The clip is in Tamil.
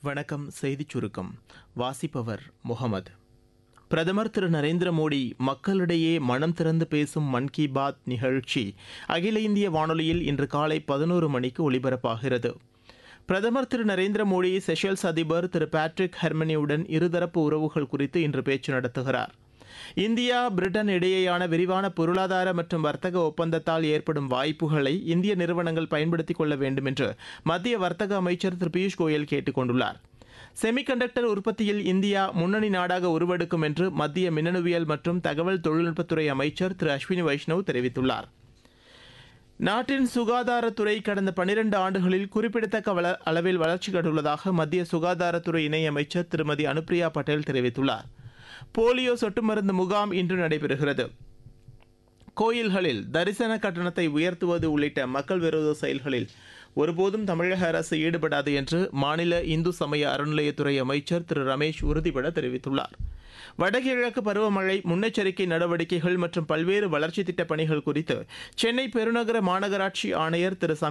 வணக்கம் செய்திச் சுருக்கம் வாசிப்பவர் முகமது பிரதமர் திரு நரேந்திர மோடி மக்களிடையே மனம் திறந்து பேசும் மன் கி பாத் நிகழ்ச்சி அகில இந்திய வானொலியில் இன்று காலை பதினோரு மணிக்கு ஒலிபரப்பாகிறது பிரதமர் திரு நரேந்திர மோடி செஷல்ஸ் அதிபர் திரு பேட்ரிக் ஹெர்மனியுடன் இருதரப்பு உறவுகள் குறித்து இன்று பேச்சு நடத்துகிறார் இந்தியா பிரிட்டன் இடையேயான விரிவான பொருளாதார மற்றும் வர்த்தக ஒப்பந்தத்தால் ஏற்படும் வாய்ப்புகளை இந்திய நிறுவனங்கள் பயன்படுத்திக் கொள்ள வேண்டும் என்று மத்திய வர்த்தக அமைச்சர் திரு பியூஷ் கோயல் கேட்டுக் கொண்டுள்ளார் செமிகண்டக்டர் உற்பத்தியில் இந்தியா முன்னணி நாடாக உருவெடுக்கும் என்று மத்திய மின்னணுவியல் மற்றும் தகவல் தொழில்நுட்பத்துறை அமைச்சர் திரு அஸ்வினி வைஷ்ணவ் தெரிவித்துள்ளார் நாட்டின் சுகாதாரத்துறை கடந்த பனிரெண்டு ஆண்டுகளில் குறிப்பிடத்தக்க வள அளவில் வளர்ச்சி கண்டுள்ளதாக மத்திய சுகாதாரத்துறை இணையமைச்சர் திருமதி அனுப்பிரியா பட்டேல் தெரிவித்துள்ளார் போலியோ சொட்டு மருந்து முகாம் இன்று நடைபெறுகிறது கோயில்களில் தரிசன கட்டணத்தை உயர்த்துவது உள்ளிட்ட மக்கள் விரோத செயல்களில் ஒருபோதும் தமிழக அரசு ஈடுபடாது என்று மாநில இந்து சமய அறநிலையத்துறை அமைச்சர் திரு ரமேஷ் உறுதிபட தெரிவித்துள்ளார் வடகிழக்கு பருவமழை முன்னெச்சரிக்கை நடவடிக்கைகள் மற்றும் பல்வேறு வளர்ச்சி திட்டப் பணிகள் குறித்து சென்னை பெருநகர மாநகராட்சி ஆணையர் திரு